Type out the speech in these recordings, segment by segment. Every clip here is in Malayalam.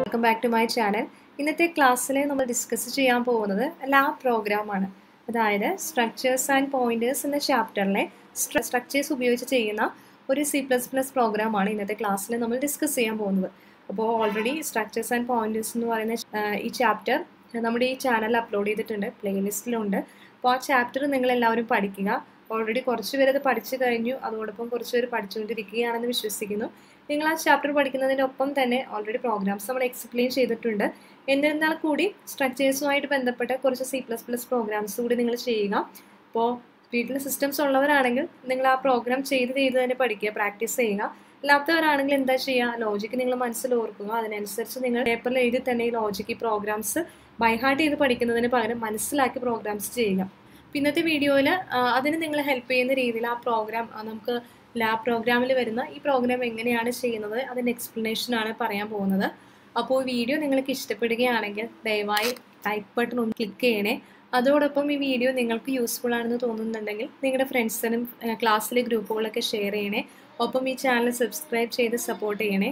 welcome back to my channel ഇന്നത്തെ ക്ലാസ്സിൽ നമ്മൾ ഡിസ്കസ് ചെയ്യാൻ പോകുന്നത് ലാബ് പ്രോഗ്രാമാണ് അതായത് സ്ട്രക്ചേഴ്സ് ആൻഡ് പോയിന്റേഴ്സ് എന്ന ചാപ്റ്ററിലെ സ്ട്രക്ചേഴ്സ് ഉപയോഗിച്ച് ചെയ്യുന്ന ഒരു സി പ്ലസ് പ്ലസ് പ്രോഗ്രാമാണ് ഇന്നത്തെ ക്ലാസ്സിൽ നമ്മൾ ഡിസ്കസ് ചെയ്യാൻ പോകുന്നത് അപ്പോൾ ഓൾറെഡി സ്ട്രക്ചേഴ്സ് ആൻഡ് പോയിന്റേഴ്സ് എന്ന് പറയുന്ന ആ, ഈ ചാപ്റ്റർ നമ്മുടെ ഈ ചാനലിൽ അപ്ലോഡ് ചെയ്തിട്ടുണ്ട് പ്ലേലിസ്റ്റിലുണ്ട് അപ്പോൾ ആ ചാപ്റ്റർ നിങ്ങൾ എല്ലാവരും പഠിക്കുക ഓൾറെഡി കുറച്ച് പേര് അത് പഠിച്ചു കഴിഞ്ഞു അതോടൊപ്പം കുറച്ച് പേര് പഠിച്ചുകൊണ്ടിരിക്കുകയാണെന്ന് വിശ്വസിക്കുന്നു നിങ്ങൾ ആ ചാപ്റ്റർ പഠിക്കുന്നതിൻ്റെ ഒപ്പം തന്നെ ഓൾറെഡി പ്രോഗ്രാംസ് നമ്മൾ എക്സ്പ്ലെയിൻ ചെയ്തിട്ടുണ്ട് എന്നിരുന്നാൽ കൂടി സ്ട്രക്ചേഴ്സുമായിട്ട് ബന്ധപ്പെട്ട കുറച്ച് സി പ്ലസ് പ്ലസ് പ്രോഗ്രാംസ് കൂടി നിങ്ങൾ ചെയ്യുക അപ്പോൾ വീട്ടിൽ സിസ്റ്റംസ് ഉള്ളവരാണെങ്കിൽ നിങ്ങൾ ആ പ്രോഗ്രാം ചെയ്ത് ചെയ്ത് തന്നെ പഠിക്കുക പ്രാക്ടീസ് ചെയ്യുക അല്ലാത്തവരാണെങ്കിൽ എന്താ ചെയ്യുക ലോജിക്ക് നിങ്ങൾ മനസ്സിൽ ഓർക്കുക അതിനനുസരിച്ച് നിങ്ങൾ പേപ്പറിൽ എഴുതി തന്നെ ഈ ലോജിക്ക് ഈ പ്രോഗ്രാംസ് ബൈഹാർട്ട് ചെയ്ത് പഠിക്കുന്നതിന് പകരം മനസ്സിലാക്കി പ്രോഗ്രാംസ് ചെയ്യുക അപ്പോൾ ഇന്നത്തെ വീഡിയോയിൽ അതിന് നിങ്ങളെ ഹെൽപ്പ് ചെയ്യുന്ന രീതിയിൽ ആ പ്രോഗ്രാം നമുക്ക് ലാബ് പ്രോഗ്രാമിൽ വരുന്ന ഈ പ്രോഗ്രാം എങ്ങനെയാണ് ചെയ്യുന്നത് അതിൻ്റെ എക്സ്പ്ലനേഷനാണ് പറയാൻ പോകുന്നത് അപ്പോൾ വീഡിയോ നിങ്ങൾക്ക് ഇഷ്ടപ്പെടുകയാണെങ്കിൽ ദയവായി ലൈക്ക് ബട്ടൺ ഒന്ന് ക്ലിക്ക് ചെയ്യണേ അതോടൊപ്പം ഈ വീഡിയോ നിങ്ങൾക്ക് യൂസ്ഫുൾ ആണെന്ന് തോന്നുന്നുണ്ടെങ്കിൽ നിങ്ങളുടെ ഫ്രണ്ട്സിനും ക്ലാസ്സിലെ ഗ്രൂപ്പുകളൊക്കെ ഷെയർ ചെയ്യണേ ഒപ്പം ഈ ചാനൽ സബ്സ്ക്രൈബ് ചെയ്ത് സപ്പോർട്ട് ചെയ്യണേ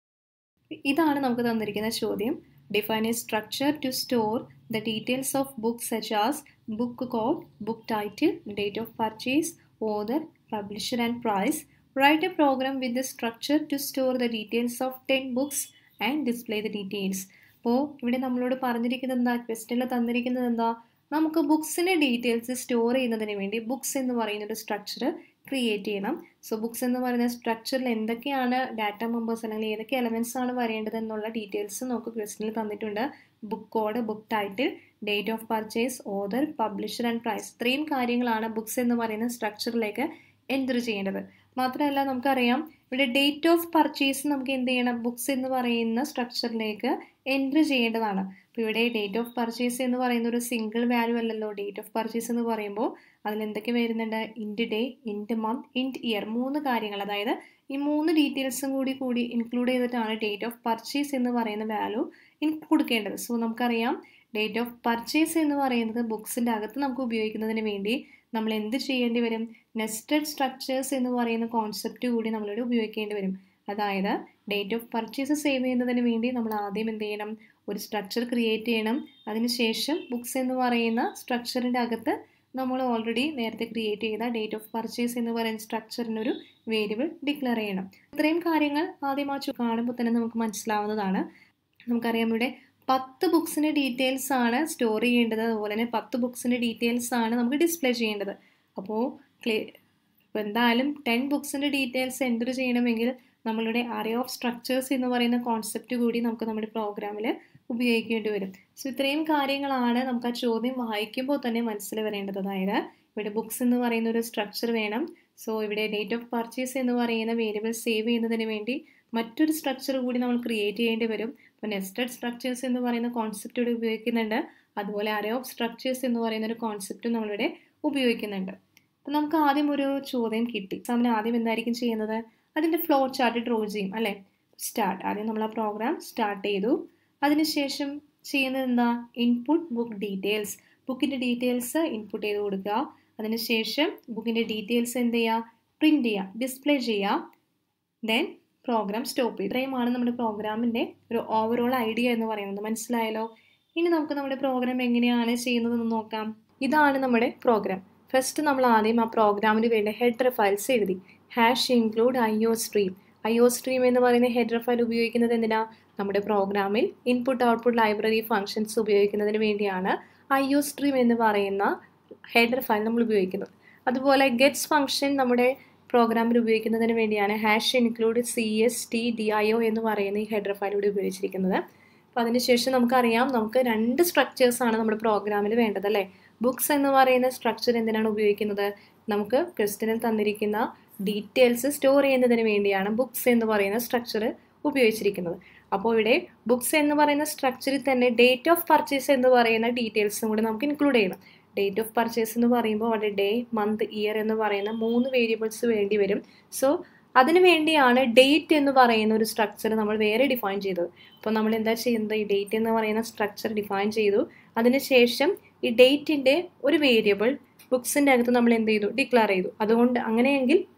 ഇതാണ് നമുക്ക് തന്നിരിക്കുന്ന ചോദ്യം define a structure to store the details of book such as book code book title date of purchase author publisher and price write a program with the structure to store the details of ten books and display the details അപ്പോൾ ഇവിടെ നമ്മളോട് പറഞ്ഞിരിക്കുന്നത് എന്താ ക്വസ്റ്റനിൽ തന്നിരിക്കുന്നത് എന്താ നമുക്ക് ബുക്സിൻ്റെ ഡീറ്റെയിൽസ് സ്റ്റോർ ചെയ്യുന്നതിന് വേണ്ടി ബുക്സ് എന്ന് പറയുന്ന ഒരു സ്ട്രക്ചർ ക്രിയേറ്റ് ചെയ്യണം സോ ബുക്സ് എന്ന് പറയുന്ന സ്ട്രക്ചറിൽ എന്തൊക്കെയാണ് ഡാറ്റ മെമ്പേഴ്സ് അല്ലെങ്കിൽ ഏതൊക്കെ എലമെൻറ്റ്സ് ആണ് വരേണ്ടത് എന്നുള്ള ഡീറ്റെയിൽസ് നമുക്ക് ക്വസ്റ്റനിൽ തന്നിട്ടുണ്ട് book code book title date of purchase author publisher and price ഇത്രയും കാര്യങ്ങളാണ് ബുക്സ് എന്ന് പറയുന്ന സ്ട്രക്ചറിലേക്ക് എൻ്റർ ചെയ്യേണ്ടത് മാത്രമല്ല നമുക്കറിയാം ഇവിടെ ഡേറ്റ് ഓഫ് പർച്ചേസ് നമുക്ക് എന്ത് ചെയ്യണം ബുക്സ് എന്ന് പറയുന്ന സ്ട്രക്ചറിലേക്ക് എൻട്രി ചെയ്യേണ്ടതാണ് അപ്പോൾ ഇവിടെ ഡേറ്റ് ഓഫ് പർച്ചേസ് എന്ന് പറയുന്ന ഒരു സിംഗിൾ വാല്യൂ അല്ലല്ലോ ഡേറ്റ് ഓഫ് പർച്ചേസ് എന്ന് പറയുമ്പോൾ അതിൽ എന്തൊക്കെ വരുന്നുണ്ട് int day int month int year മൂന്ന് കാര്യങ്ങൾ അതായത് ഈ മൂന്ന് ഡീറ്റെയിൽസും കൂടി കൂടി ഇൻക്ലൂഡ് ചെയ്തിട്ടാണ് ഡേറ്റ് ഓഫ് പർച്ചേസ് എന്ന് പറയുന്ന വാല്യൂ കൊടുക്കേണ്ടത് സോ നമുക്കറിയാം ഡേറ്റ് ഓഫ് പർച്ചേസ് എന്ന് പറയുന്നത് ബുക്സിൻ്റെ അകത്ത് നമുക്ക് ഉപയോഗിക്കുന്നതിന് വേണ്ടി നമ്മൾ എന്ത് ചെയ്യേണ്ടി വരും നെസ്റ്റഡ് സ്ട്രക്ചേഴ്സ് എന്ന് പറയുന്ന കോൺസെപ്റ്റ് കൂടി നമ്മളിവിടെ ഉപയോഗിക്കേണ്ടി വരും അതായത് ഡേറ്റ് ഓഫ് പർച്ചേസ് സേവ് ചെയ്യുന്നതിന് വേണ്ടി നമ്മൾ ആദ്യം എന്ത് ചെയ്യണം ഒരു സ്ട്രക്ചർ ക്രിയേറ്റ് ചെയ്യണം അതിനുശേഷം ബുക്സ് എന്ന് പറയുന്ന സ്ട്രക്ചറിൻ്റെ അകത്ത് നമ്മൾ ഓൾറെഡി നേരത്തെ ക്രിയേറ്റ് ചെയ്ത ഡേറ്റ് ഓഫ് പർച്ചേസ് എന്ന് പറയുന്ന സ്ട്രക്ചറിനൊരു വേരിയബിൾ ഡിക്ലെയർ ചെയ്യണം ഇത്രയും കാര്യങ്ങൾ ആദ്യം ആ ചു കാണുമ്പോൾ തന്നെ നമുക്ക് മനസ്സിലാവുന്നതാണ് നമുക്കറിയാം ഇവിടെ പത്ത് ബുക്സിൻ്റെ ഡീറ്റെയിൽസ് ആണ് സ്റ്റോർ ചെയ്യേണ്ടത് അതുപോലെ തന്നെ പത്ത് ബുക്സിൻ്റെ ഡീറ്റെയിൽസ് ആണ് നമുക്ക് ഡിസ്പ്ലേ ചെയ്യേണ്ടത് അപ്പോൾ ക്ലി ഇപ്പോൾ എന്തായാലും ടെൻ ബുക്സിൻ്റെ ഡീറ്റെയിൽസ് എൻ്റർ ചെയ്യണമെങ്കിൽ നമ്മളുടെ അറേ ഓഫ് സ്ട്രക്ചേഴ്സ് എന്ന് പറയുന്ന കോൺസെപ്റ്റ് കൂടി നമുക്ക് നമ്മുടെ പ്രോഗ്രാമിൽ ഉപയോഗിക്കേണ്ടി വരും സോ ഇത്രയും കാര്യങ്ങളാണ് നമുക്ക് ആ ചോദ്യം വായിക്കുമ്പോൾ തന്നെ മനസ്സിൽ വരേണ്ടത് അതായത് ഇവിടെ ബുക്സ് എന്ന് പറയുന്ന ഒരു സ്ട്രക്ചർ വേണം സോ ഇവിടെ ഡേറ്റ് ഓഫ് പർച്ചേസ് എന്ന് പറയുന്ന വേരിയബിൾ സേവ് ചെയ്യുന്നതിന് വേണ്ടി മറ്റൊരു സ്ട്രക്ചർ കൂടി നമ്മൾ ക്രിയേറ്റ് ചെയ്യേണ്ടി വരും അപ്പോൾ നെസ്റ്റഡ് സ്ട്രക്ചേഴ്സ് എന്ന് പറയുന്ന കോൺസെപ്റ്റ് ഇവിടെ ഉപയോഗിക്കുന്നുണ്ട് അതുപോലെ അറേ ഓഫ് സ്ട്രക്ചേഴ്സ് എന്ന് പറയുന്ന ഒരു കോൺസെപ്റ്റും നമ്മളിവിടെ ഉപയോഗിക്കുന്നുണ്ട് അപ്പോൾ നമുക്ക് ആദ്യം ഒരു ചോദ്യം കിട്ടി എക്സാമിന് ആദ്യം എന്തായിരിക്കും ചെയ്യുന്നത് അതിൻ്റെ ഫ്ലോ ചാർട്ട് ഡ്രോ ചെയ്യും അല്ലേ സ്റ്റാർട്ട് ആദ്യം നമ്മൾ ആ പ്രോഗ്രാം സ്റ്റാർട്ട് ചെയ്തു അതിനുശേഷം ചെയ്യുന്നത് എന്താ ഇൻപുട്ട് ബുക്ക് ഡീറ്റെയിൽസ് ബുക്കിൻ്റെ ഡീറ്റെയിൽസ് ഇൻപുട്ട് ചെയ്ത് കൊടുക്കുക അതിനുശേഷം ബുക്കിൻ്റെ ഡീറ്റെയിൽസ് എന്ത് ചെയ്യുക പ്രിൻറ്റ് ചെയ്യുക ഡിസ്പ്ലേ ചെയ്യുക ദെൻ പ്രോഗ്രാം സ്റ്റോപ്പ് ചെയ്യും ഇത്രയുമാണ് നമ്മുടെ പ്രോഗ്രാമിൻ്റെ ഒരു ഓവറോൾ ഐഡിയ എന്ന് പറയുന്നത് മനസ്സിലായല്ലോ ഇനി നമുക്ക് നമ്മുടെ പ്രോഗ്രാം എങ്ങനെയാണ് ചെയ്യുന്നതെന്ന് നോക്കാം ഇതാണ് നമ്മുടെ പ്രോഗ്രാം ഫസ്റ്റ് നമ്മൾ ആദ്യം ആ പ്രോഗ്രാമിന് വേണ്ട ഹെഡർ ഫയൽസ് എഴുതി hash include I O stream I O stream എന്ന് പറയുന്ന ഹെഡർ ഫയൽ ഉപയോഗിക്കുന്നത് എന്തിനാ നമ്മുടെ പ്രോഗ്രാമിൽ ഇൻപുട്ട് ഔട്ട്പുട്ട് ലൈബ്രറി ഫങ്ഷൻസ് ഉപയോഗിക്കുന്നതിന് വേണ്ടിയാണ് ഐ ഒ സ്ട്രീം എന്ന് പറയുന്ന ഹെഡർ ഫയൽ നമ്മൾ ഉപയോഗിക്കുന്നത് അതുപോലെ ഗെറ്റ്സ് ഫംഗ്ഷൻ നമ്മുടെ പ്രോഗ്രാമിൽ ഉപയോഗിക്കുന്നതിന് വേണ്ടിയാണ് hash include C S T D I O എന്ന് പറയുന്ന ഈ ഹെഡർ ഫയൽ ഇവിടെ ഉപയോഗിച്ചിരിക്കുന്നത് അപ്പോൾ അതിനുശേഷം നമുക്കറിയാം നമുക്ക് രണ്ട് സ്ട്രക്ചേഴ്സാണ് നമ്മുടെ പ്രോഗ്രാമിൽ വേണ്ടത് അല്ലേ ബുക്സ് എന്ന് പറയുന്ന സ്ട്രക്ചർ എന്തിനാണ് ഉപയോഗിക്കുന്നത് നമുക്ക് ക്വസ്റ്റനിൽ തന്നിരിക്കുന്ന ഡീറ്റെയിൽസ് സ്റ്റോർ ചെയ്യുന്നതിന് വേണ്ടിയാണ് ബുക്സ് എന്ന് പറയുന്ന സ്ട്രക്ചർ ഉപയോഗിച്ചിരിക്കുന്നത് അപ്പോൾ ഇവിടെ ബുക്സ് എന്ന് പറയുന്ന സ്ട്രക്ചറിൽ തന്നെ ഡേറ്റ് ഓഫ് പർച്ചേസ് എന്ന് പറയുന്ന ഡീറ്റെയിൽസും കൂടി നമുക്ക് ഇൻക്ലൂഡ് ചെയ്യണം ഡേറ്റ് ഓഫ് പർച്ചേസ് എന്ന് പറയുമ്പോൾ അവിടെ ഡേ മന്ത് ഇയർ എന്ന് പറയുന്ന മൂന്ന് വേരിയബിൾസ് വേണ്ടി വരും സോ അതിനു വേണ്ടിയാണ് ഡേറ്റ് എന്ന് പറയുന്ന ഒരു സ്ട്രക്ചർ നമ്മൾ വേറെ ഡിഫൈൻ ചെയ്തത് അപ്പോൾ നമ്മൾ എന്താ ചെയ്യുന്നത് ഈ ഡേറ്റ് എന്ന് പറയുന്ന സ്ട്രക്ചർ ഡിഫൈൻ ചെയ്തു അതിനുശേഷം ഈ ഡേറ്റിൻ്റെ ഒരു വേരിയബിൾ ബുക്സിൻ്റെ അകത്ത് നമ്മൾ എന്ത് ചെയ്തു ഡിക്ലെയർ ചെയ്തു അതുകൊണ്ട് അങ്ങനെയെങ്കിൽ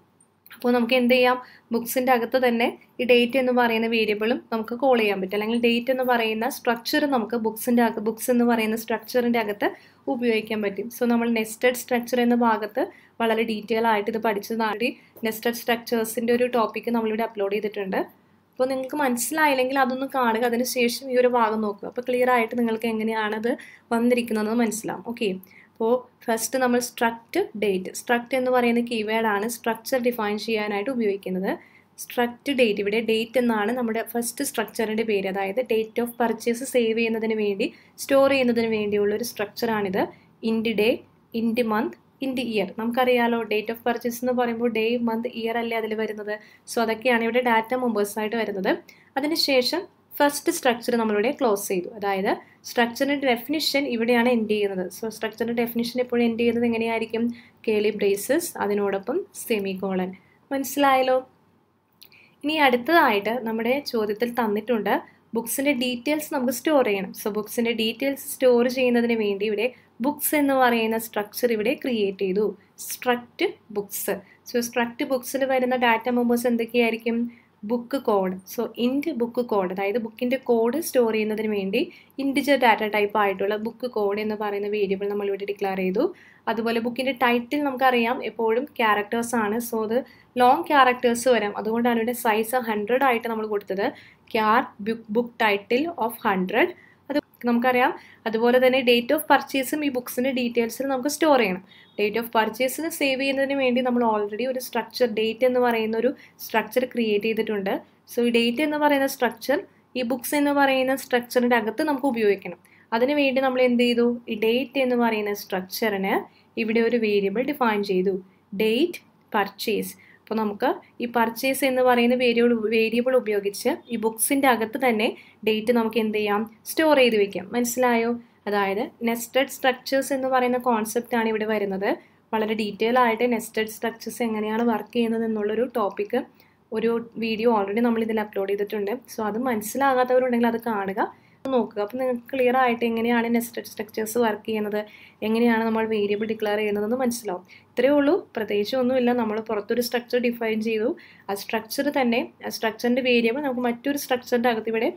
അപ്പോൾ നമുക്ക് എന്ത് ചെയ്യാം ബുക്സിൻ്റെ അകത്ത് തന്നെ ഈ ഡേറ്റ് എന്ന് പറയുന്ന വേരിയബിളും നമുക്ക് കോൾ ചെയ്യാൻ പറ്റും അല്ലെങ്കിൽ ഡേറ്റ് എന്ന് പറയുന്ന സ്ട്രക്ചർ നമുക്ക് ബുക്സിൻ്റെ അകത്ത് ബുക്സ് എന്ന് പറയുന്ന സ്ട്രക്ചറിൻ്റെ അകത്ത് ഉപയോഗിക്കാൻ പറ്റും സോ നമ്മൾ നെസ്റ്റഡ് സ്ട്രക്ചർ എന്ന ഭാഗത്ത് വളരെ ഡീറ്റെയിൽ ആയിട്ട് ഇത് പഠിച്ചതാണ് നെസ്റ്റഡ് സ്ട്രക്ചേഴ്സിൻ്റെ ഒരു ടോപ്പിക്ക് നമ്മളിവിടെ അപ്ലോഡ് ചെയ്തിട്ടുണ്ട് അപ്പോൾ നിങ്ങൾക്ക് മനസ്സിലായില്ലെങ്കിൽ അതൊന്ന് കാണുക അതിന് ശേഷം ഈ ഒരു ഭാഗം നോക്കുക അപ്പോൾ ക്ലിയർ ആയിട്ട് നിങ്ങൾക്ക് എങ്ങനെയാണത് വന്നിരിക്കുന്നതെന്ന് മനസ്സിലാവും ഓക്കെ അപ്പോൾ ഫസ്റ്റ് നമ്മൾ സ്ട്രക്റ്റ് ഡേറ്റ് സ്ട്രക്റ്റ് എന്ന് പറയുന്ന കീവേഡാണ് സ്ട്രക്ചർ ഡിഫൈൻ ചെയ്യാനായിട്ട് ഉപയോഗിക്കുന്നത് സ്ട്രക്റ്റ് ഡേറ്റ് ഇവിടെ ഡേറ്റ് എന്നാണ് നമ്മുടെ ഫസ്റ്റ് സ്ട്രക്ചറിൻ്റെ പേര് അതായത് ഡേറ്റ് ഓഫ് പർച്ചേസ് സേവ് ചെയ്യുന്നതിന് വേണ്ടി സ്റ്റോർ ചെയ്യുന്നതിന് വേണ്ടിയുള്ള ഒരു സ്ട്രക്ചറാണിത് ഇൻഡ് ഡേ ഇൻഡ് മന്ത് ഇൻഡ് ഇയർ നമുക്കറിയാലോ ഡേറ്റ് ഓഫ് പർച്ചേസ് എന്ന് പറയുമ്പോൾ ഡേ മന്ത് ഇയർ അല്ലേ അതിൽ വരുന്നത് സോ അതൊക്കെയാണ് ഇവിടെ ഡാറ്റ മെമ്പേഴ്സായിട്ട് വരുന്നത് അതിനുശേഷം ഫസ്റ്റ് സ്ട്രക്ചർ നമ്മളിവിടെ ക്ലോസ് ചെയ്തു അതായത് സ്ട്രക്ചറിൻ്റെ ഡെഫിനിഷൻ ഇവിടെയാണ് എൻഡ് ചെയ്യുന്നത് സോ സ്ട്രക്ചറിൻ്റെ ഡെഫിനിഷൻ എപ്പോഴും എൻഡ് ചെയ്യുന്നത് എങ്ങനെയായിരിക്കും കേളി ബ്രേസസ് അതിനോടൊപ്പം സെമി കോളൻ മനസ്സിലായല്ലോ ഇനി അടുത്തതായിട്ട് നമ്മുടെ ചോദ്യത്തിൽ തന്നിട്ടുണ്ട് ബുക്സിൻ്റെ ഡീറ്റെയിൽസ് നമുക്ക് സ്റ്റോർ ചെയ്യണം സോ ബുക്സിൻ്റെ ഡീറ്റെയിൽസ് സ്റ്റോർ ചെയ്യുന്നതിന് വേണ്ടി ഇവിടെ ബുക്സ് എന്ന് പറയുന്ന സ്ട്രക്ചർ ഇവിടെ ക്രിയേറ്റ് ചെയ്തു സ്ട്രക്റ്റ് ബുക്സ് സോ സ്ട്രക്റ്റ് ബുക്സിൽ വരുന്ന ഡാറ്റ മെമ്പേഴ്സ് എന്തൊക്കെയായിരിക്കും book code so int book code അതായത് ബുക്കിൻ്റെ കോഡ് സ്റ്റോർ ചെയ്യുന്നതിന് വേണ്ടി ഇൻഡിജർ ഡാറ്റ ടൈപ്പ് ആയിട്ടുള്ള ബുക്ക് കോഡ് എന്ന് പറയുന്ന വേരിയബിൾ നമ്മൾ ഇവിടെ ഡിക്ലെയർ ചെയ്തു അതുപോലെ ബുക്കിൻ്റെ ടൈറ്റിൽ നമുക്കറിയാം എപ്പോഴും ക്യാരക്ടേഴ്സ് ആണ് സോ അത് ലോങ് ക്യാരക്ടേഴ്സ് വരാം അതുകൊണ്ടാണ് ഇവിടെ സൈസ് ഹൺഡ്രഡ് ആയിട്ട് നമ്മൾ കൊടുത്തത് char book book title of hundred അത് നമുക്കറിയാം അതുപോലെ തന്നെ ഡേറ്റ് ഓഫ് പർച്ചേസും ഈ ബുക്സിൻ്റെ ഡീറ്റെയിൽസിൽ നമുക്ക് സ്റ്റോർ ചെയ്യണം ഡേറ്റ് ഓഫ് പർച്ചേസിന് സേവ് ചെയ്യുന്നതിന് വേണ്ടി നമ്മൾ ഓൾറെഡി ഒരു സ്ട്രക്ചർ ഡേറ്റ് എന്ന് പറയുന്ന ഒരു സ്ട്രക്ചർ ക്രിയേറ്റ് ചെയ്തിട്ടുണ്ട് സോ ഈ ഡേറ്റ് എന്ന് പറയുന്ന സ്ട്രക്ചർ ഈ ബുക്സ് എന്ന് പറയുന്ന സ്ട്രക്ചറിൻ്റെ അകത്ത് നമുക്ക് ഉപയോഗിക്കണം അതിനു വേണ്ടി നമ്മൾ എന്ത് ചെയ്തു ഈ ഡേറ്റ് എന്ന് പറയുന്ന സ്ട്രക്ചറിന് ഇവിടെ ഒരു വേരിയബിൾ ഡിഫൈൻ ചെയ്തു ഡേറ്റ് പർച്ചേസ് അപ്പോൾ നമുക്ക് ഈ പർച്ചേസ് എന്ന് പറയുന്ന വേരിയബിൾ വേരിയബിൾ ഉപയോഗിച്ച് ഈ ബുക്സിൻ്റെ അകത്ത് തന്നെ ഡേറ്റ് നമുക്ക് എന്ത് ചെയ്യാം സ്റ്റോർ ചെയ്ത് വെക്കാം മനസ്സിലായോ അതായത് നെസ്റ്റഡ് സ്ട്രക്ചേഴ്സ് എന്ന് പറയുന്ന കോൺസെപ്റ്റാണ് ഇവിടെ വരുന്നത് വളരെ ഡീറ്റെയിൽ ആയിട്ട് നെസ്റ്റഡ് സ്ട്രക്ചേഴ്സ് എങ്ങനെയാണ് വർക്ക് ചെയ്യുന്നത് എന്നുള്ളൊരു ടോപ്പിക്ക് ഒരു വീഡിയോ ഓൾറെഡി നമ്മൾ ഇതിൽ അപ്ലോഡ് ചെയ്തിട്ടുണ്ട് സോ അത് മനസ്സിലാകാത്തവരുണ്ടെങ്കിൽ അത് കാണുക നോക്കുക അപ്പോൾ നിങ്ങൾക്ക് ക്ലിയർ ആയിട്ട് എങ്ങനെയാണ് നെസ്റ്റഡ് സ്ട്രക്ചേഴ്സ് വർക്ക് ചെയ്യുന്നത് എങ്ങനെയാണ് നമ്മൾ വേരിയബിൾ ഡിക്ലെയർ ചെയ്യുന്നതെന്ന് മനസ്സിലാവും ഇത്രയേ ഉള്ളൂ പ്രത്യേകിച്ച് ഒന്നുമില്ല നമ്മൾ പുറത്തൊരു സ്ട്രക്ചർ ഡിഫൈൻ ചെയ്തു ആ സ്ട്രക്ചർ തന്നെ ആ സ്ട്രക്ചറിൻ്റെ വേരിയബിൾ നമുക്ക് മറ്റൊരു സ്ട്രക്ചറിൻ്റെ അകത്ത് ഇവിടെ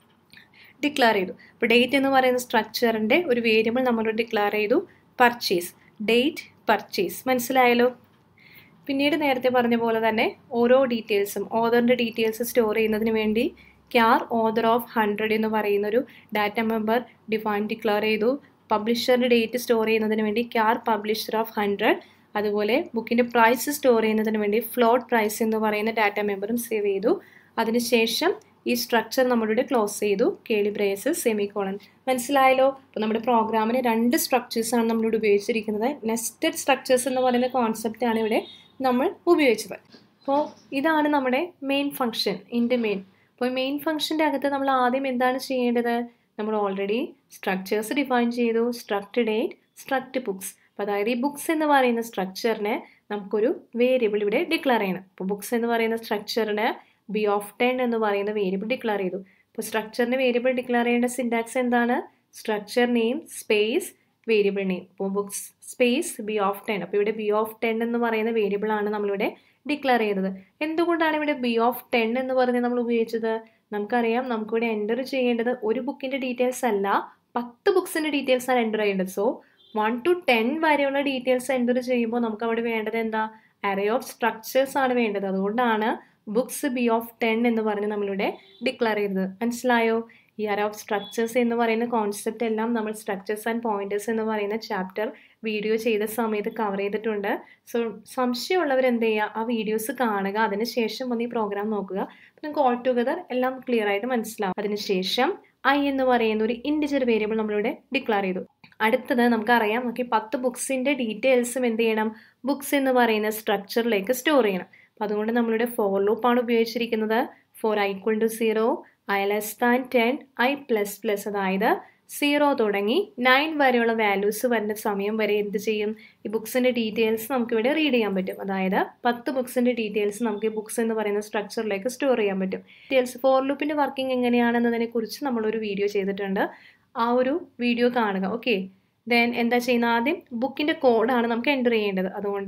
ഡിക്ലെയർ ചെയ്തു അപ്പോൾ ഡേറ്റ് എന്ന് പറയുന്ന സ്ട്രക്ചറിൻ്റെ ഒരു വേരിയബിൾ നമ്മൾ ഡിക്ലെയർ ചെയ്തു പർച്ചേസ് ഡേറ്റ് പർച്ചേസ് മനസ്സിലായല്ലോ പിന്നീട് നേരത്തെ പറഞ്ഞ പോലെ തന്നെ ഓരോ ഡീറ്റെയിൽസും ഓതറിൻ്റെ ഡീറ്റെയിൽസ് സ്റ്റോർ ചെയ്യുന്നതിന് വേണ്ടി ക്യാർ ഓതർ ഓഫ് ഹൺഡ്രഡ് എന്ന് പറയുന്ന ഒരു ഡാറ്റ മെമ്പർ ഡിഫൈൻ ഡിക്ലെയർ ചെയ്തു പബ്ലിഷറിൻ്റെ ഡേറ്റ് സ്റ്റോർ ചെയ്യുന്നതിന് വേണ്ടി ക്യാർ പബ്ലിഷർ ഓഫ് ഹൺഡ്രഡ് അതുപോലെ ബുക്കിൻ്റെ പ്രൈസ് സ്റ്റോർ ചെയ്യുന്നതിന് വേണ്ടി ഫ്ലോട്ട് പ്രൈസ് എന്ന് പറയുന്ന ഡാറ്റ മെമ്പറും സേവ് ചെയ്തു അതിനുശേഷം ഈ സ്ട്രക്ചർ നമ്മളിവിടെ ക്ലോസ് ചെയ്തു കേളി ബ്രേസസ് സെമി കോളൻ മനസ്സിലായല്ലോ അപ്പോൾ നമ്മുടെ പ്രോഗ്രാമിന് രണ്ട് സ്ട്രക്ചേഴ്സാണ് നമ്മളിവിടെ ഉപയോഗിച്ചിരിക്കുന്നത് നെസ്റ്റഡ് സ്ട്രക്ചേഴ്സ് എന്ന് പറയുന്ന കോൺസെപ്റ്റാണ് ഇവിടെ നമ്മൾ ഉപയോഗിച്ചത് അപ്പോൾ ഇതാണ് നമ്മുടെ മെയിൻ ഫംഗ്ഷൻ ഇൻ്റെ മെയിൻ അപ്പോൾ മെയിൻ ഫംഗ്ഷൻ്റെ അകത്ത് നമ്മൾ ആദ്യം എന്താണ് ചെയ്യേണ്ടത് നമ്മൾ ഓൾറെഡി സ്ട്രക്ചേഴ്സ് ഡിഫൈൻ ചെയ്തു സ്ട്രക്ട് ഡേറ്റ് സ്ട്രക്ട് ബുക്സ് അപ്പോൾ അതായത് ഈ ബുക്സ് എന്ന് പറയുന്ന സ്ട്രക്ചറിനെ നമുക്കൊരു വേരിയബിൾ ഇവിടെ ഡിക്ലെയർ ചെയ്യണം അപ്പോൾ ബുക്സ് എന്ന് പറയുന്ന സ്ട്രക്ചറിന് ബി ഓഫ് ടെൻ എന്ന് പറയുന്ന വേരിയബിൾ ഡിക്ലെയർ ചെയ്തു അപ്പോൾ സ്ട്രക്ചറിന് വേരിയബിൾ ഡിക്ലെയർ ചെയ്യേണ്ട സിൻടാക്സ് എന്താണ് structure name space variable name അപ്പോൾ books space B of ten അപ്പോൾ ഇവിടെ ബി ഓഫ് ടെൻ എന്ന് പറയുന്ന വേരിയബിൾ ആണ് നമ്മളിവിടെ ഡിക്ലെയർ ചെയ്തത് എന്തുകൊണ്ടാണ് ഇവിടെ ബി ഓഫ് ടെൻ എന്ന് പറഞ്ഞ് നമ്മൾ ഉപയോഗിച്ചത് നമുക്കറിയാം നമുക്കിവിടെ എൻ്റർ ചെയ്യേണ്ടത് ഒരു ബുക്കിൻ്റെ ഡീറ്റെയിൽസ് അല്ല പത്ത് ബുക്സിൻ്റെ ഡീറ്റെയിൽസ് ആണ് എൻ്റർ ചെയ്യേണ്ടത് സോ വൺ ടു ടെൻ വരെയുള്ള ഡീറ്റെയിൽസ് എൻ്റർ ചെയ്യുമ്പോൾ നമുക്ക് അവിടെ വേണ്ടത് എന്താ അറേ ഓഫ് സ്ട്രക്ചേഴ്സ് ആണ് വേണ്ടത് അതുകൊണ്ടാണ് ബുക്സ് ബി ഓഫ് ടെൻ എന്ന് പറഞ്ഞ് നമ്മളിവിടെ ഡിക്ലെയർ ചെയ്തത് മനസ്സിലായോ ഈ അറേ ഓഫ് സ്ട്രക്ചേഴ്സ് എന്ന് പറയുന്ന കോൺസെപ്റ്റ് എല്ലാം നമ്മൾ സ്ട്രക്ചേഴ്സ് ആൻഡ് പോയിന്റേഴ്സ് എന്ന് പറയുന്ന ചാപ്റ്റർ വീഡിയോ ചെയ്ത സമയത്ത് കവർ ചെയ്തിട്ടുണ്ട് സോ സംശയമുള്ളവർ എന്ത് ചെയ്യുക ആ വീഡിയോസ് കാണുക അതിനുശേഷം വന്ന് ഈ പ്രോഗ്രാം നോക്കുക അപ്പോൾ നിങ്ങൾക്ക് ഓൾ ടുഗദർ എല്ലാം ക്ലിയർ ആയിട്ട് മനസ്സിലാവും അതിനുശേഷം ഐ എന്ന് പറയുന്ന ഒരു ഇൻഡിജർ വേരിയബിൾ നമ്മളിവിടെ ഡിക്ലെയർ ചെയ്തു അടുത്തത് നമുക്കറിയാം നമുക്ക് പത്ത് ബുക്സിൻ്റെ ഡീറ്റെയിൽസും എന്ത് ചെയ്യണം ബുക്സ് എന്ന് പറയുന്ന സ്ട്രക്ചറിലേക്ക് സ്റ്റോർ ചെയ്യണം അപ്പോൾ അതുകൊണ്ട് നമ്മളിവിടെ ഫോർ ലൂപ്പാണ് ഉപയോഗിച്ചിരിക്കുന്നത് for I equal to zero I less than ten I plus plus അതായത് സീറോ തുടങ്ങി നയൻ വരെയുള്ള വാല്യൂസ് വരുന്ന സമയം വരെ എന്ത് ചെയ്യും ഈ ബുക്സിൻ്റെ ഡീറ്റെയിൽസ് നമുക്കിവിടെ റീഡ് ചെയ്യാൻ പറ്റും അതായത് പത്ത് ബുക്സിൻ്റെ ഡീറ്റെയിൽസ് നമുക്ക് ഈ ബുക്സ് എന്ന് പറയുന്ന സ്ട്രക്ചറിലേക്ക് സ്റ്റോർ ചെയ്യാൻ പറ്റും ഡീറ്റെയിൽസ് ഫോർ ലൂപ്പിൻ്റെ വർക്കിംഗ് എങ്ങനെയാണെന്നതിനെ കുറിച്ച് നമ്മളൊരു വീഡിയോ ചെയ്തിട്ടുണ്ട് ആ ഒരു വീഡിയോ കാണുക ഓക്കെ ദെൻ എന്താ ചെയ്യുന്നത് ആദ്യം ബുക്കിൻ്റെ കോഡാണ് നമുക്ക് എൻ്റർ ചെയ്യേണ്ടത് അതുകൊണ്ട്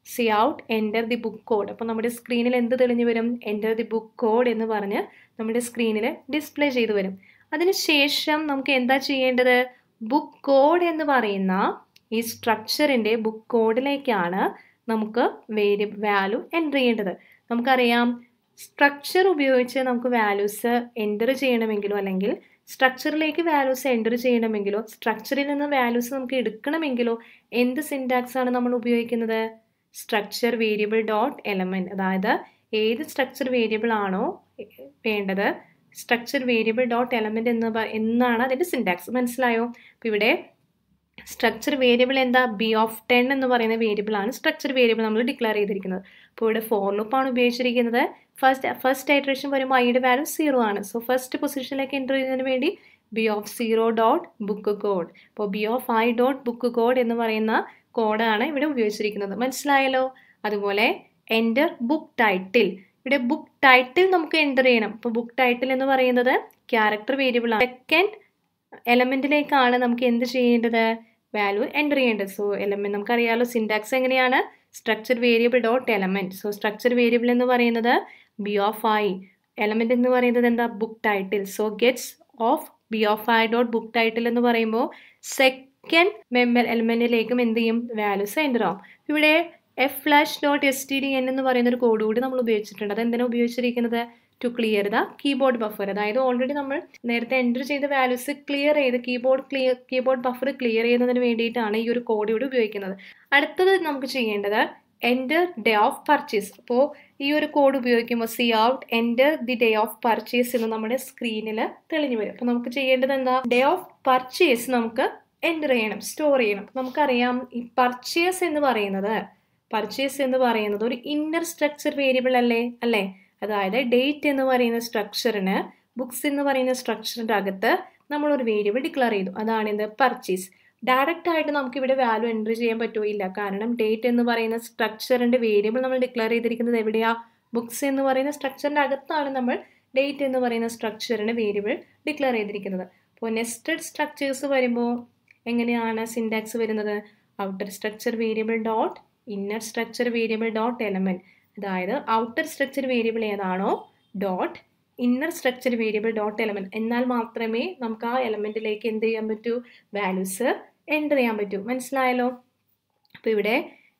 C out enter the book code അപ്പോൾ നമ്മുടെ സ്ക്രീനിൽ എന്ത് തെളിഞ്ഞു വരും എൻ്റർ ദി ബുക്ക് കോഡ് എന്ന് പറഞ്ഞ് നമ്മുടെ സ്ക്രീനിൽ ഡിസ്പ്ലേ ചെയ്തു വരും അതിനുശേഷം നമുക്ക് എന്താ ചെയ്യേണ്ടത് ബുക്ക് കോഡ് എന്ന് പറയുന്ന ഈ സ്ട്രക്ചറിൻ്റെ ബുക്ക് കോഡിലേക്കാണ് നമുക്ക് വേരിയ വാല്യൂ എൻ്റർ ചെയ്യേണ്ടത് നമുക്കറിയാം സ്ട്രക്ചർ ഉപയോഗിച്ച് നമുക്ക് വാല്യൂസ് എൻ്റർ ചെയ്യണമെങ്കിലോ അല്ലെങ്കിൽ സ്ട്രക്ചറിലേക്ക് വാല്യൂസ് എൻ്റർ ചെയ്യണമെങ്കിലോ സ്ട്രക്ചറിൽ നിന്ന് വാല്യൂസ് നമുക്ക് എടുക്കണമെങ്കിലോ എന്ത് സിൻറ്റാക്സ് ആണ് നമ്മൾ ഉപയോഗിക്കുന്നത് സ്ട്രക്ചർ വേരിയബിൾ ഡോട്ട് എലമെൻറ്റ് അതായത് ഏത് സ്ട്രക്ചർ വേരിയബിൾ ആണോ വേണ്ടത് സ്ട്രക്ചർ വേരിയബിൾ ഡോട്ട് എലമെൻറ്റ് എന്ന് എന്നാണ് അതിൻ്റെ സിൻറ്റാക്സ് മനസ്സിലായോ അപ്പോൾ ഇവിടെ സ്ട്രക്ചർ വേരിയബിൾ എന്താ ബി ഓഫ് ടെൻ എന്ന് പറയുന്ന വേരിയബിൾ ആണ് സ്ട്രക്ചർ വേരിയബിൾ നമ്മൾ ഡിക്ലെയർ ചെയ്തിരിക്കുന്നത് അപ്പോൾ ഇവിടെ ഫോർ ലൂപ്പാണ് ഉപയോഗിച്ചിരിക്കുന്നത് ഫസ്റ്റ് ഫസ്റ്റ് ഐട്രേഷൻ വരുമ്പോൾ ഐയുടെ വാല്യൂ സീറോ ആണ് സോ ഫസ്റ്റ് പൊസിഷനിലേക്ക് എൻ്റർ ചെയ്യുന്നതിന് വേണ്ടി B of zero dot book code അപ്പോൾ B of I dot book code എന്ന് പറയുന്ന കോഡാണ് ഇവിടെ ഉപയോഗിച്ചിരിക്കുന്നത് മനസ്സിലായല്ലോ അതുപോലെ എൻ്റർ ബുക്ക് ടൈറ്റിൽ ഇവിടെ ബുക്ക് ടൈറ്റിൽ നമുക്ക് എൻ്റർ ചെയ്യണം അപ്പോൾ ബുക്ക് ടൈറ്റിൽ എന്ന് പറയുന്നത് ക്യാരക്ടർ വേരിയബിൾ ആണ് സെക്കൻഡ് എലമെൻറ്റിലേക്കാണ് നമുക്ക് എന്ത് ചെയ്യേണ്ടത് വാല്യൂ എൻ്റർ ചെയ്യേണ്ടത് സോ എലമെൻറ്റ് നമുക്കറിയാമല്ലോ സിൻടാക്സ് എങ്ങനെയാണ് structure variable dot element so structure variable എന്ന് പറയുന്നത് ബി ഓഫ് ഐ എലമെൻറ്റ് എന്ന് പറയുന്നത് എന്താ book title so gets of B of I dot book title എന്ന് പറയുമ്പോൾ സെക്കൻഡ് മെമ്പർ എലമെൻറ്റിലേക്കും എന്ത് ചെയ്യും വാല്യൂസ് എൻ്റർ ആവും ഇവിടെ F flush dot S T D N എന്ന് പറയുന്ന ഒരു കോഡ് കൂടി നമ്മൾ ഉപയോഗിച്ചിട്ടുണ്ട് അത് എന്തിനാണ് ഉപയോഗിച്ചിരിക്കുന്നത് to clear the keyboard buffer അതായത് ഓൾറെഡി നമ്മൾ നേരത്തെ എൻ്റർ ചെയ്ത വാല്യൂസ് ക്ലിയർ ചെയ്ത് keyboard clear keyboard buffer clear ചെയ്യുന്നതിന് വേണ്ടിയിട്ടാണ് ഈ ഒരു കോഡ് ഇവിടെ ഉപയോഗിക്കുന്നത് അടുത്തത് നമുക്ക് ചെയ്യേണ്ടത് എൻ്റർ ഡേ ഓഫ് പർച്ചേസ് അപ്പോൾ ഈ ഒരു കോഡ് ഉപയോഗിക്കുമ്പോൾ C out enter the day of purchase എന്ന് നമ്മുടെ സ്ക്രീനിൽ തെളിഞ്ഞു വരും അപ്പോൾ നമുക്ക് ചെയ്യേണ്ടത് എന്താ ഡേ ഓഫ് പർച്ചേസ് നമുക്ക് എൻ്റർ ചെയ്യണം സ്റ്റോർ ചെയ്യണം നമുക്കറിയാം ഈ പർച്ചേസ് എന്ന് പറയുന്നത് പർച്ചേസ് എന്ന് പറയുന്നത് ഒരു ഇന്നർ സ്ട്രക്ചർ വേരിയബിൾ അല്ലേ അല്ലേ അതായത് ഡേറ്റ് എന്ന് പറയുന്ന സ്ട്രക്ചറിന് ബുക്സ് എന്ന് പറയുന്ന സ്ട്രക്ചറിൻ്റെ അകത്ത് നമ്മളൊരു വേരിയബിൾ ഡിക്ലെയർ ചെയ്തു അതാണ് ഇത് പർച്ചേസ് ഡയറക്റ്റ് ആയിട്ട് നമുക്ക് ഇവിടെ വാല്യൂ എൻട്രി ചെയ്യാൻ പറ്റുമോ ഇല്ല കാരണം ഡേറ്റ് എന്ന് പറയുന്ന സ്ട്രക്ചറിൻ്റെ വേരിയബിൾ നമ്മൾ ഡിക്ലെയർ ചെയ്തിരിക്കുന്നത് എവിടെയാ ബുക്സ് എന്ന് പറയുന്ന സ്ട്രക്ചറിൻ്റെ അകത്താണ് നമ്മൾ ഡേറ്റ് എന്ന് പറയുന്ന സ്ട്രക്ചറിന് വേരിയബിൾ ഡിക്ലെയർ ചെയ്തിരിക്കുന്നത് അപ്പോൾ നെസ്റ്റഡ് സ്ട്രക്ചേഴ്സ് വരുമ്പോൾ എങ്ങനെയാണ് സിൻടാക്സ് വരുന്നത് outer structure variable dot inner structure variable dot element അതായത് ഔട്ടർ സ്ട്രക്ചർ വേരിയബിൾ ഏതാണോ dot inner structure variable dot element എന്നാൽ മാത്രമേ നമുക്ക് ആ എലമെൻറ്റിലേക്ക് എന്ത് ചെയ്യാൻ പറ്റൂ വാല്യൂസ് എൻ്റർ ചെയ്യാൻ പറ്റൂ മനസ്സിലായല്ലോ അപ്പോൾ ഇവിടെ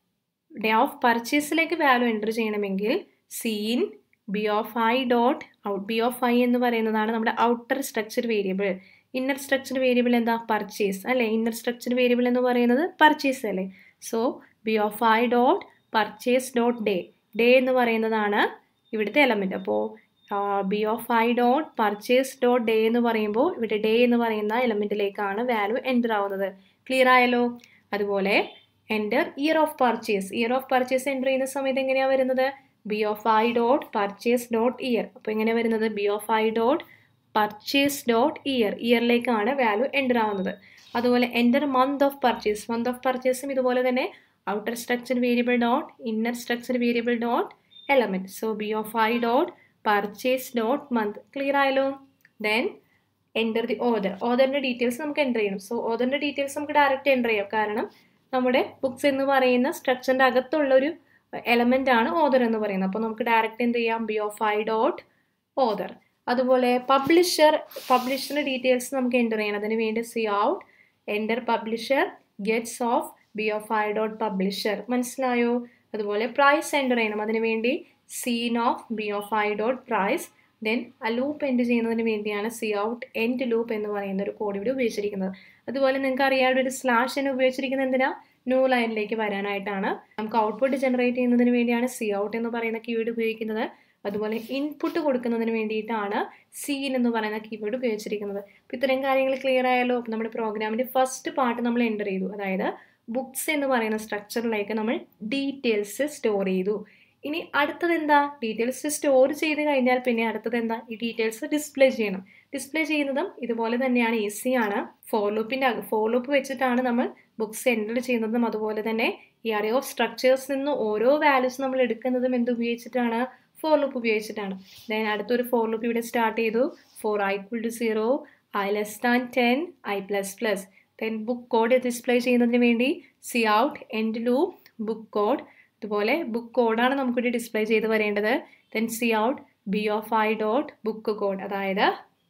ഡേ ഓഫ് പർച്ചേസിലേക്ക് വാല്യൂ എൻ്റർ ചെയ്യണമെങ്കിൽ cin B of I dot out B of I എന്ന് പറയുന്നതാണ് നമ്മുടെ outer structure variable inner structure variable എന്താ പർച്ചേസ് അല്ലേ ഇന്നർ സ്ട്രക്ചർ വേരിയബിൾ എന്ന് പറയുന്നത് പർച്ചേസ് അല്ലേ so B of I dot purchase dot day day എന്ന് പറയുന്നതാണ് ഇവിടുത്തെ എലമെൻറ്റ് അപ്പോൾ B of I dot purchase dot day എന്ന് പറയുമ്പോൾ ഇവിടെ ഡേ എന്ന് പറയുന്ന എലമെൻറ്റിലേക്കാണ് വാല്യൂ എൻ്റർ ആവുന്നത് ക്ലിയർ ആയല്ലോ അതുപോലെ enter year of purchase year of purchase enter ചെയ്യുന്ന സമയത്ത് എങ്ങനെയാണ് വരുന്നത് B of I dot purchase dot year അപ്പോൾ എങ്ങനെ വരുന്നത് B of I dot purchase dot year ഇയറിലേക്കാണ് വാല്യൂ എൻ്റർ ആവുന്നത് അതുപോലെ enter month of purchase month of പർച്ചേസും ഇതുപോലെ തന്നെ outer structure variable dot inner structure variable dot element so B of I dot purchase dot month clear ആയല്ലോ ദെൻ എൻ്റർ ദി ഓർഡർ ഓർഡറിൻ്റെ ഡീറ്റെയിൽസ് നമുക്ക് എൻ്റർ ചെയ്യണം സോ ഓർഡറിൻ്റെ ഡീറ്റെയിൽസ് നമുക്ക് ഡയറക്റ്റ് എൻ്റർ ചെയ്യാം കാരണം നമ്മുടെ ബുക്സ് എന്ന് പറയുന്ന സ്ട്രക്ചറിൻ്റെ അകത്തുള്ള ഒരു എലമെൻ്റ് ആണ് ഓർഡർ എന്ന് പറയുന്നത് അപ്പോൾ നമുക്ക് ഡയറക്റ്റ് എന്ത് ചെയ്യാം B of I dot order അതുപോലെ പബ്ലിഷർ പബ്ലിഷറിൻ്റെ ഡീറ്റെയിൽസ് നമുക്ക് എൻ്റർ ചെയ്യണം അതിന് വേണ്ടി C out enter publisher gets of B of I dot publisher മനസ്സിലായോ അതുപോലെ പ്രൈസ് എൻ്റർ ചെയ്യണം അതിന് വേണ്ടി cin of B of I dot price then ആ ലൂപ്പ് എൻഡ് ചെയ്യുന്നതിന് വേണ്ടിയാണ് സി ഔട്ട് എൻഡ് ലൂപ്പ് എന്ന് പറയുന്ന ഒരു കോഡ് ഇവിടെ ഉപയോഗിച്ചിരിക്കുന്നത് അതുപോലെ നിങ്ങൾക്ക് അറിയാം ഒരു സ്ലാഷ് എന്ന് ഉപയോഗിച്ചിരിക്കുന്നത് എന്തിനാ ന്യൂ ലൈനിലേക്ക് വരാനായിട്ടാണ് നമുക്ക് ഔട്ട്പുട്ട് ജനറേറ്റ് ചെയ്യുന്നതിന് വേണ്ടിയാണ് സി ഔട്ട് എന്ന് പറയുന്ന കീവേഡ് ഉപയോഗിക്കുന്നത് അതുപോലെ ഇൻപുട്ട് കൊടുക്കുന്നതിന് വേണ്ടിയിട്ടാണ് സീൻ എന്ന് പറയുന്ന കീവേഡ് ഉപയോഗിച്ചിരിക്കുന്നത് അപ്പോൾ ഇത്രയും കാര്യങ്ങൾ ക്ലിയർ ആയാലോ അപ്പോൾ നമ്മുടെ പ്രോഗ്രാമിൻ്റെ ഫസ്റ്റ് പാർട്ട് നമ്മൾ എൻ്റർ ചെയ്തു അതായത് ബുക്സ് എന്ന് പറയുന്ന സ്ട്രക്ചറിലേക്ക് നമ്മൾ ഡീറ്റെയിൽസ് സ്റ്റോർ ചെയ്തു ഇനി അടുത്തത് എന്താ ഡീറ്റെയിൽസ് സ്റ്റോർ ചെയ്ത് കഴിഞ്ഞാൽ പിന്നെ അടുത്തത് എന്താ ഈ ഡീറ്റെയിൽസ് ഡിസ്പ്ലേ ചെയ്യണം ഡിസ്പ്ലേ ചെയ്യുന്നതും ഇതുപോലെ തന്നെയാണ് ഈസിയാണ് ഫോർ ലൂപ്പിൻ്റെ ഫോർ ലൂപ്പ് വെച്ചിട്ടാണ് നമ്മൾ ബുക്സ് എൻ്റർ ചെയ്യുന്നതും അതുപോലെ തന്നെ ഈ അറേ ഓഫ് സ്ട്രക്ചേഴ്സ് നിന്ന് ഓരോ വാല്യൂസ് നമ്മൾ എടുക്കുന്നതും എന്ത് ഉപയോഗിച്ചിട്ടാണ് ഫോർ ലൂപ്പ് ഉപയോഗിച്ചിട്ടാണ് ദെൻ അടുത്തൊരു ഫോർ ലൂപ്പ് ഇവിടെ സ്റ്റാർട്ട് ചെയ്തു for I equal to zero I less than ten I plus plus then book code display ചെയ്യുന്നതിന് വേണ്ടി C out end loop book code ഇതുപോലെ ബുക്ക് കോഡാണ് നമുക്കിവിടെ ഡിസ്പ്ലേ ചെയ്ത് വരേണ്ടത് then C out B of I dot book code അതായത്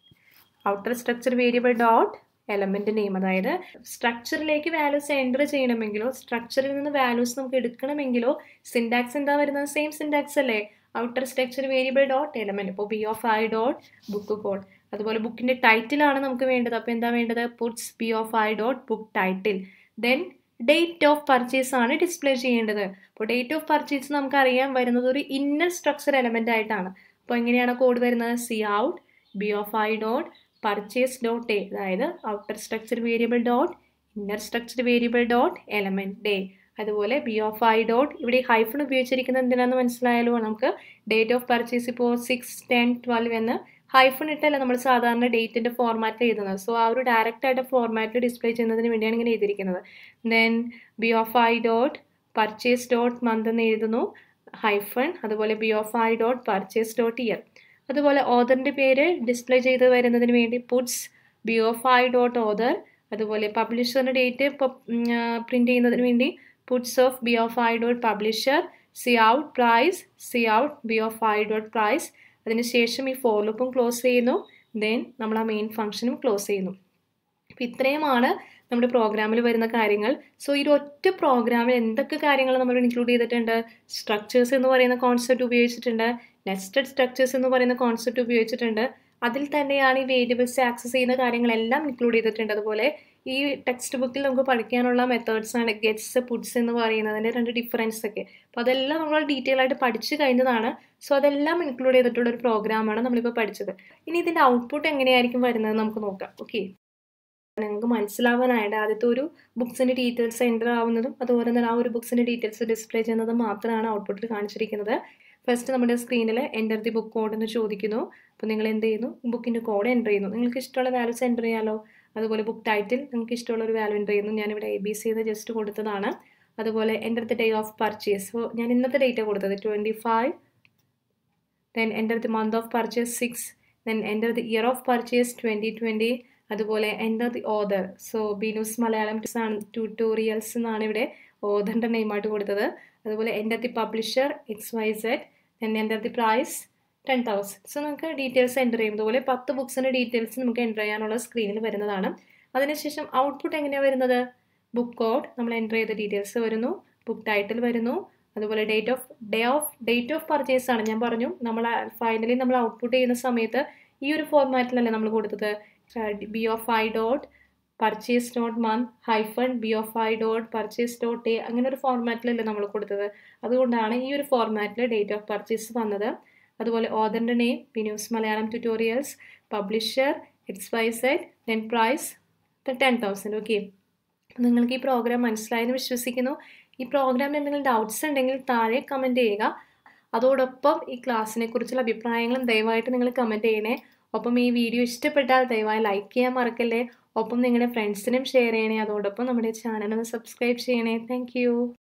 outer structure variable dot element name അതായത് സ്ട്രക്ചറിലേക്ക് വാല്യൂസ് എൻ്റർ ചെയ്യണമെങ്കിലോ സ്ട്രക്ചറിൽ നിന്ന് വാല്യൂസ് നമുക്ക് എടുക്കണമെങ്കിലോ സിൻഡാക്സ് എന്താ വരുന്നത് സെയിം സിൻഡാക്സ് അല്ലേ outer structure variable dot element ഇപ്പോൾ B of I dot book code അതുപോലെ ബുക്കിന്റെ ടൈറ്റിലാണ് നമുക്ക് വേണ്ടത് അപ്പോൾ എന്താ വേണ്ടത് puts B of I dot book title then date of purchase ആണ് ഡിസ്പ്ലേ ചെയ്യേണ്ടത് അപ്പോൾ ഡേറ്റ് ഓഫ് പർച്ചേസ് നമുക്കറിയാൻ വരുന്നത് ഒരു ഇന്നർ സ്ട്രക്ചർ എലമെന്റ് ആയിട്ടാണ് അപ്പോൾ എങ്ങനെയാണ് കോഡ് വരുന്നത് C out B of I dot purchase dot A അതായത് outer structure variable dot inner structure variable dot element day അതുപോലെ ബി ഓഫ് ഐ ഡോട്ട് ഇവിടെ ഹൈഫൺ ഉപയോഗിച്ചിരിക്കുന്നത് എന്തിനാന്ന് മനസ്സിലായാലോ നമുക്ക് ഡേറ്റ് ഓഫ് പർച്ചേസ് ഇപ്പോൾ സിക്സ് ടെൻ ട്വൽവ് എന്ന് ഹൈഫൺ ഇട്ടല്ല നമ്മൾ സാധാരണ ഡേറ്റിൻ്റെ ഫോർമാറ്റിൽ എഴുതുന്നത് സോ ആ ഒരു ഡയറക്റ്റ് ആയിട്ട് ഫോർമാറ്റിൽ ഡിസ്പ്ലേ ചെയ്യുന്നതിന് വേണ്ടിയാണ് ഇങ്ങനെ എഴുതിയിരിക്കുന്നത് then B of I dot purchase dot month എന്ന് എഴുതുന്നു ഹൈഫൺ അതുപോലെ B of I dot purchase dot year അതുപോലെ ഓദറിൻ്റെ പേര് ഡിസ്പ്ലേ ചെയ്ത് വരുന്നതിന് വേണ്ടി puts B of I dot author അതുപോലെ പബ്ലിഷറിൻ്റെ ഡേറ്റ് ഇപ്പോൾ പ്രിൻറ്റ് ചെയ്യുന്നതിന് വേണ്ടി puts of B of I dot publisher cout price C out B of I dot price അതിനുശേഷം ഈ ഫോർ ലൂപ്പും ക്ലോസ് ചെയ്യുന്നു ദെൻ നമ്മൾ ആ മെയിൻ ഫംഗ്ഷനും ക്ലോസ് ചെയ്യുന്നു അപ്പം ഇത്രയുമാണ് നമ്മുടെ പ്രോഗ്രാമിൽ വരുന്ന കാര്യങ്ങൾ സോ ഈ ഒറ്റ പ്രോഗ്രാമിൽ എന്തൊക്കെ കാര്യങ്ങൾ നമ്മൾ ഇൻക്ലൂഡ് ചെയ്തിട്ടുണ്ട് സ്ട്രക്ചേഴ്സ് എന്ന് പറയുന്ന കോൺസെപ്റ്റ് ഉപയോഗിച്ചിട്ടുണ്ട് നെസ്റ്റഡ് സ്ട്രക്ചേഴ്സ് എന്ന് പറയുന്ന കോൺസെപ്റ്റ് ഉപയോഗിച്ചിട്ടുണ്ട് അതിൽ തന്നെയാണ് ഈ വേരിയബിൾസ് ആക്സസ് ചെയ്യുന്ന കാര്യങ്ങളെല്ലാം ഇൻക്ലൂഡ് ചെയ്തിട്ടുണ്ട് അതുപോലെ ഈ ടെക്സ്റ്റ് ബുക്കിൽ നമുക്ക് പഠിക്കാനുള്ള മെത്തേഡ്സ് ആണ് ഗെറ്റ്സ് പുഡ്സ് എന്ന് പറയുന്നതിൻ്റെ രണ്ട് ഡിഫറൻസ് ഒക്കെ അപ്പോൾ അതെല്ലാം നമ്മൾ ഡീറ്റെയിൽ ആയിട്ട് പഠിച്ചു കഴിഞ്ഞതാണ് സോ അതെല്ലാം ഇൻക്ലൂഡ് ചെയ്തിട്ടുള്ള ഒരു പ്രോഗ്രാമാണ് നമ്മളിപ്പോൾ പഠിച്ചത് ഇനി ഇതിൻ്റെ ഔട്ട്പുട്ട് എങ്ങനെയായിരിക്കും വരുന്നത് നമുക്ക് നോക്കാം ഓക്കെ നിങ്ങൾക്ക് മനസ്സിലാവാനായിട്ട് ആദ്യത്തെ ഒരു ബുക്സിൻ്റെ ഡീറ്റെയിൽസ് എൻ്റർ ആവുന്നതും അതുപോലെ തന്നെ ആ ഒരു ബുക്സിൻ്റെ ഡീറ്റെയിൽസ് ഡിസ്പ്ലേ ചെയ്യുന്നതും മാത്രമാണ് ഔട്ട്പുട്ടിൽ കാണിച്ചിരിക്കുന്നത് ഫസ്റ്റ് നമ്മുടെ സ്ക്രീനിൽ എൻ്റർ ദി ബുക്ക് കോഡ് എന്ന് ചോദിക്കുന്നു അപ്പോൾ നിങ്ങൾ എന്ത് ചെയ്യുന്നു ബുക്കിൻ്റെ കോഡ് എൻ്റർ ചെയ്യുന്നു നിങ്ങൾക്ക് ഇഷ്ടമുള്ള വാല്യൂസ് എൻ്റർ ചെയ്യാമല്ലോ അതുപോലെ ബുക്ക് ടൈറ്റിൽ നിങ്ങൾക്ക് ഇഷ്ടമുള്ള ഒരു വാല്യൂ എൻ്റർ ചെയ്യുന്നു ഞാനിവിടെ എ ബി സി എന്ന് ജസ്റ്റ് കൊടുത്തതാണ് അതുപോലെ enter the day of purchase so ഞാൻ ഇന്നത്തെ ഡേറ്റ് കൊടുത്തത് twenty five then enter the month of purchase six then enter the year of purchase twenty twenty അതുപോലെ enter the author so Binu's Malayalam tutorials എന്നാണ് ഇവിടെ ഓദറിൻ്റെ നെയിമായിട്ട് കൊടുത്തത് അതുപോലെ enter the publisher X Y Z then enter the price ten thousand so നമുക്ക് ഡീറ്റെയിൽസ് എൻ്റർ ചെയ്യും അതുപോലെ പത്ത് ബുക്സിൻ്റെ ഡീറ്റെയിൽസ് നമുക്ക് എൻ്റർ ചെയ്യാനുള്ള സ്ക്രീനിൽ വരുന്നതാണ് അതിനുശേഷം ഔട്ട്പുട്ട് എങ്ങനെയാണ് വരുന്നത് ബുക്ക് കോഡ് നമ്മൾ എൻ്റർ ചെയ്ത ഡീറ്റെയിൽസ് വരുന്നു ബുക്ക് ടൈറ്റിൽ വരുന്നു അതുപോലെ date of day of date of purchase ആണ് ഞാൻ പറഞ്ഞു നമ്മൾ ഫൈനലി നമ്മൾ ഔട്ട്പുട്ട് ചെയ്യുന്ന സമയത്ത് ഈ ഒരു ഫോർമാറ്റിലല്ലേ നമ്മൾ കൊടുത്തത് B of I dot purchase dot month hyphen B of I dot purchase dot A അങ്ങനെ ഒരു ഫോർമാറ്റിലല്ലേ നമ്മൾ കൊടുത്തത് അതുകൊണ്ടാണ് ഈ ഒരു ഫോർമാറ്റിൽ ഡേറ്റ് ഓഫ് പർച്ചേസ് വന്നത് അതുപോലെ ഓദറിൻ്റെ name Binu's Malayalam tutorials publisher X Y Z then price ten thousand okay നിങ്ങൾക്ക് ഈ പ്രോഗ്രാം മനസ്സിലായെന്ന് വിശ്വസിക്കുന്നു ഈ പ്രോഗ്രാമിൽ എന്തെങ്കിലും ഡൗട്ട്സ് ഉണ്ടെങ്കിൽ താഴെ കമൻറ്റ് ചെയ്യുക അതോടൊപ്പം ഈ ക്ലാസ്സിനെ കുറിച്ചുള്ള അഭിപ്രായങ്ങളും ദയവായിട്ട് നിങ്ങൾ കമൻറ്റ് ചെയ്യണേ ഒപ്പം ഈ വീഡിയോ ഇഷ്ടപ്പെട്ടാൽ ദയവായി ലൈക്ക് ചെയ്യാൻ മറക്കല്ലേ ഒപ്പം നിങ്ങളുടെ ഫ്രണ്ട്സിനും ഷെയർ ചെയ്യണേ അതോടൊപ്പം നമ്മുടെ ചാനൽ ഒന്ന് സബ്സ്ക്രൈബ് ചെയ്യണേ താങ്ക്